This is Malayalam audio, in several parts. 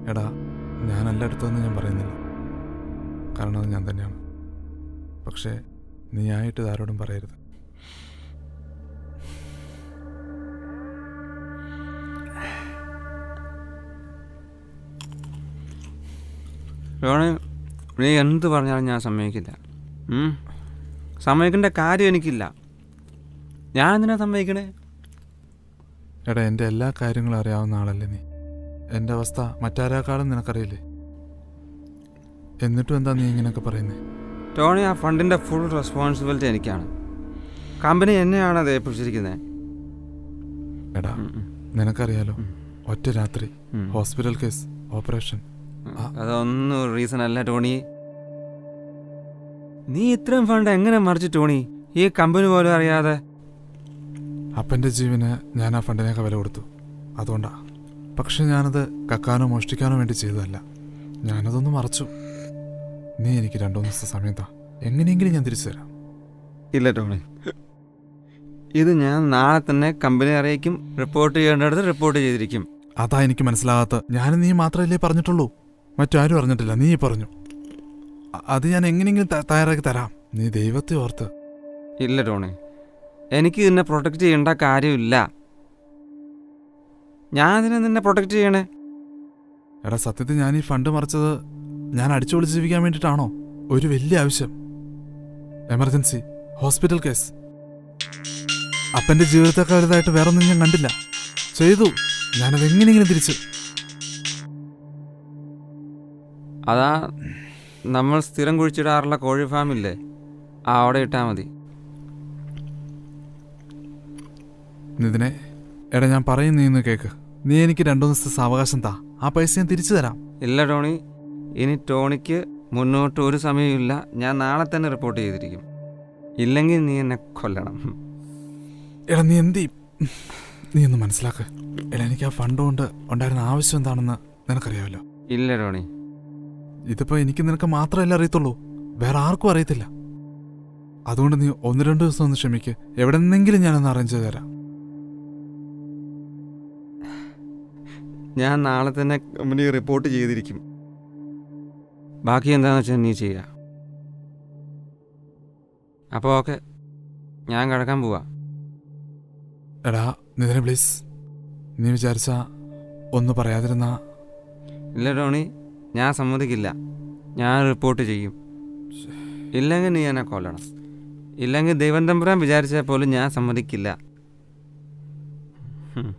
എടാ ഞാനല്ല എടുത്തതെന്ന് ഞാൻ പറയുന്നില്ല കാരണം അത് ഞാൻ തന്നെയാണ് പക്ഷേ നീ ആയിട്ട് ഇതാരോടും പറയരുത് ടോണി നീ എന്ത് പറഞ്ഞാലും ഞാൻ സമ്മതിക്കില്ല ഉം. സമ്മതിക്കേണ്ട കാര്യം എനിക്കില്ല ഞാൻ എന്തിനാ സമ്മതിക്കണേ എടാ എൻ്റെ എല്ലാ കാര്യങ്ങളും അറിയാവുന്ന ആളല്ലേ നീ എൻ്റെ അവസ്ഥ മറ്റാരേക്കാളും നിനക്കറിയില്ലേ എന്നിട്ടും എന്താ നീ ഇങ്ങനെയൊക്കെ പറയുന്നത് ടോണി ആ ഫണ്ടിൻ്റെ ഫുൾ റെസ്പോൺസിബിലിറ്റി എനിക്കാണ് കമ്പനി എന്നെയാണ് അത് ഏൽപ്പിച്ചിരിക്കുന്നത് എടാ ഉം, ഉം, നിനക്കറിയാലോ ഉം. ഒറ്റ രാത്രി ഉം. ഹോസ്പിറ്റൽ കേസ് ഓപ്പറേഷൻ ആ. അതൊന്നും റീസൺ അല്ല ടോണി നീ ഇത്രയും ഫണ്ട് എങ്ങനെ മറിച്ച് ടോണി ഈ കമ്പനി പോലും അറിയാതെ അപ്പൻ്റെ ജീവന് ഞാൻ ആ ഫണ്ടിനൊക്കെ വില കൊടുത്തു അതുകൊണ്ടാ പക്ഷെ ഞാനത് കക്കാനോ മോഷ്ടിക്കാനോ വേണ്ടി ചെയ്തതല്ല ഞാനതൊന്ന് മറച്ചു നീ എനിക്ക് രണ്ടു മൂന്ന് ദിവസത്തെ സമയം താ എങ്ങനെയെങ്കിലും ഞാൻ തിരിച്ചു തരാം ഇല്ല ടോണി ഇത് ഞാൻ നാളെ തന്നെ കമ്പനി അറിയിക്കും റിപ്പോർട്ട് ചെയ്യേണ്ടടുത്ത് റിപ്പോർട്ട് ചെയ്തിരിക്കും അതാ എനിക്ക് മനസ്സിലാകാത്ത ഞാൻ നീ മാത്രമല്ലേ പറഞ്ഞിട്ടുള്ളൂ മറ്റാരും അറിഞ്ഞിട്ടില്ല നീ പറഞ്ഞു അ- അത് ഞാൻ എങ്ങനെയെങ്കിലും ത- തയ്യാറാക്കി തരാം നീ ദൈവത്തെ ഓർത്ത് ഇല്ല ടോണി എനിക്ക് നിന്നെ പ്രൊട്ടക്റ്റ് ചെയ്യേണ്ട കാര്യമില്ല ഞാൻ അതിനെ നിന്നെ പ്രൊട്ടക്റ്റ് ചെയ്യണേ എടാ സത്യത്തിൽ ഞാൻ ഈ ഫണ്ട് മറിച്ചത് ഞാൻ അടിച്ചു പൊളിച്ച് ജീവിക്കാൻ വേണ്ടിയിട്ടാണോ ഒരു വലിയ ആവശ്യം എമർജൻസി ഹോസ്പിറ്റൽ കേസ് അപ്പന്റെ ജീവിതത്തെക്കാൾ വലുതായിട്ട് വേറൊന്നും ഞാൻ കണ്ടില്ല ചെയ്തു ഞാനത് എങ്ങനെയെങ്കിലും തിരിച്ചു അതാ നമ്മൾ സ്ഥിരം കുഴിച്ചിടാറുള്ള കോഴി ഫാമില്ലേ ആ അവിടെ ഇട്ടാൽ മതി നിതിനെ എടാ ഞാൻ പറയും നീ ഇന്ന് കേക്ക് നീ എനിക്ക് രണ്ടു ദിവസത്തെ സാവകാശം താ ആ പൈസ ഞാൻ തിരിച്ചു തരാം ഇല്ല ടോണി ഇനി ടോണിക്ക് മുന്നോട്ട് ഒരു സമയമില്ല ഞാൻ നാളെ തന്നെ റിപ്പോർട്ട് ചെയ്തിരിക്കും ഇല്ലെങ്കിൽ നീ എന്നെ കൊല്ലണം എടാ നീ എന്തി നീ ഒന്ന് മനസ്സിലാക്ക് എടാ എനിക്ക് ആ ഫണ്ട് കൊണ്ട് ഉണ്ടായിരുന്ന ആവശ്യം എന്താണെന്ന് നിനക്കറിയാമല്ലോ ഇല്ല ടോണി ഇതിപ്പോ എനിക്ക് നിനക്ക് മാത്രമല്ല അറിയത്തുള്ളൂ വേറെ ആർക്കും അറിയത്തില്ല അതുകൊണ്ട് നീ ഒന്ന് രണ്ട് ദിവസം ഒന്ന് ക്ഷമിക്ക് എവിടെ നിന്നെങ്കിലും ഞാനൊന്ന് അറേഞ്ച് ചെയ്ത് തരാം ഞാൻ നാളെ തന്നെ കമ്പനി റിപ്പോർട്ട് ചെയ്തിരിക്കും ബാക്കി എന്താണെന്ന് വെച്ചാൽ നീ ചെയ്യുക അപ്പോൾ ഓക്കെ ഞാൻ കിടക്കാൻ പോവാ എടാ നിതിനെ പ്ലീസ് നീ വിചാരിച്ച ഒന്ന് പറയാതിരുന്ന ഇല്ല ടോണി ഞാൻ സമ്മതിക്കില്ല ഞാൻ റിപ്പോർട്ട് ചെയ്യും ഇല്ലെങ്കിൽ നീ എന്നെ കൊല്ലണം ഇല്ലെങ്കിൽ ദൈവം തമ്പുരാൻ വിചാരിച്ചാൽ പോലും ഞാൻ സമ്മതിക്കില്ല ഹും.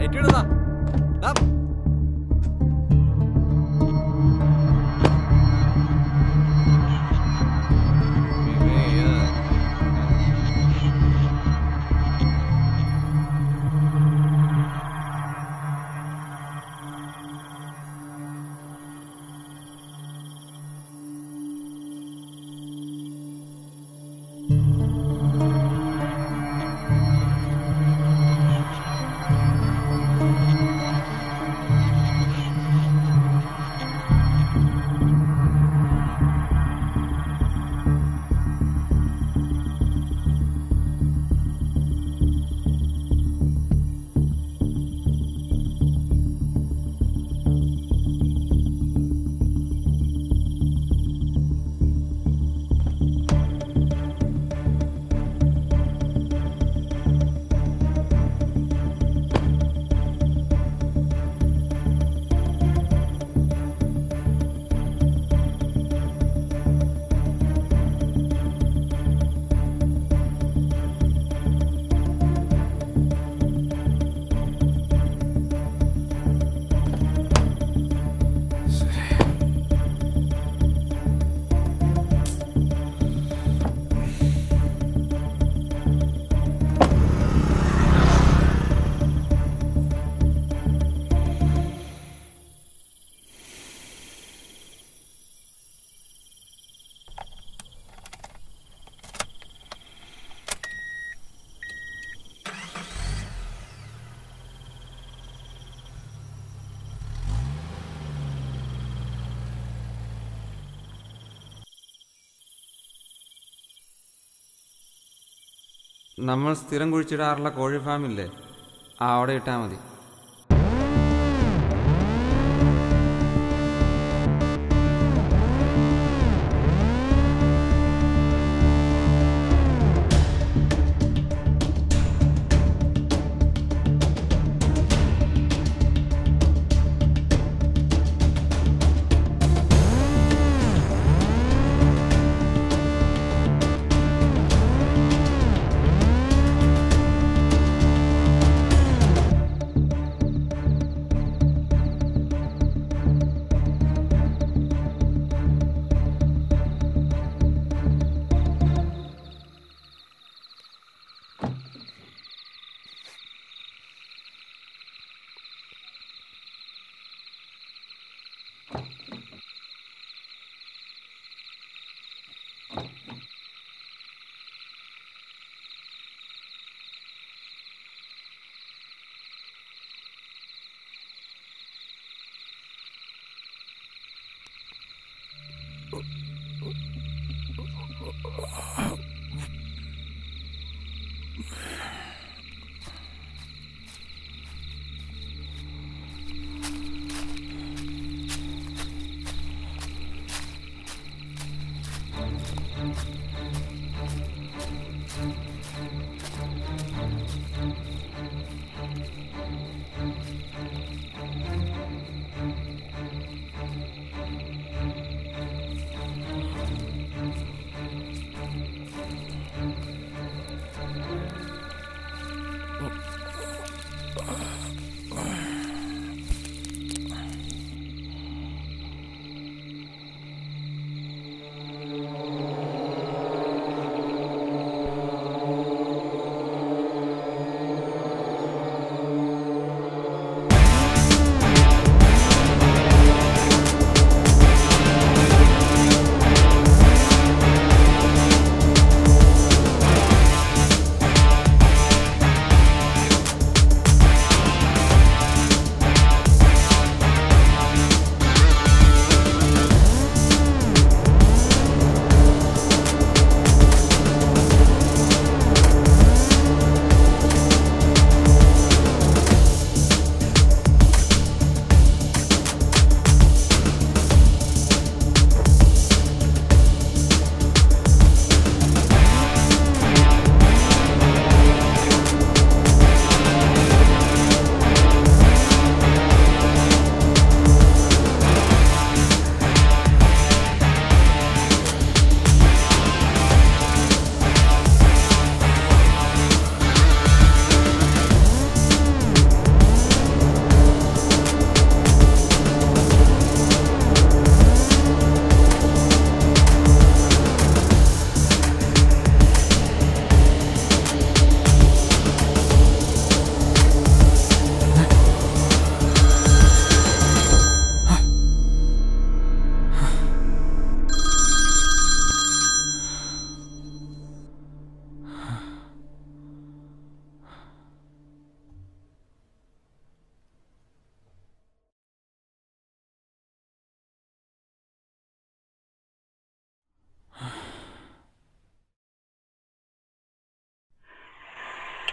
പെട്ടിടുന്ന നമ്മൾ സ്ഥിരം കുഴിച്ചിടാറുള്ള കോഴി ഫാമില്ലേ ആ അവിടെ ഇട്ടാൽ മതി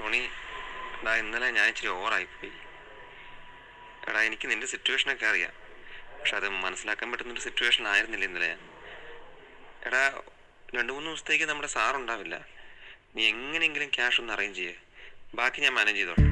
ടോണി എടാ ഇന്നലെ ഞാൻ ഇച്ചിരി ഓവറായിപ്പോയി എടാ എനിക്ക് നിന്റെ സിറ്റുവേഷനൊക്കെ അറിയാം പക്ഷെ അത് മനസ്സിലാക്കാൻ പറ്റുന്നൊരു സിറ്റുവേഷൻ ആയിരുന്നില്ല ഇന്നലെ ഞാൻ എടാ രണ്ട് മൂന്ന് ദിവസത്തേക്ക് നമ്മുടെ സാർ ഉണ്ടാവില്ല നീ എങ്ങനെയെങ്കിലും ക്യാഷ് ഒന്ന് അറേഞ്ച് ചെയ്യേ ബാക്കി ഞാൻ മാനേജ് ചെയ്തോളാം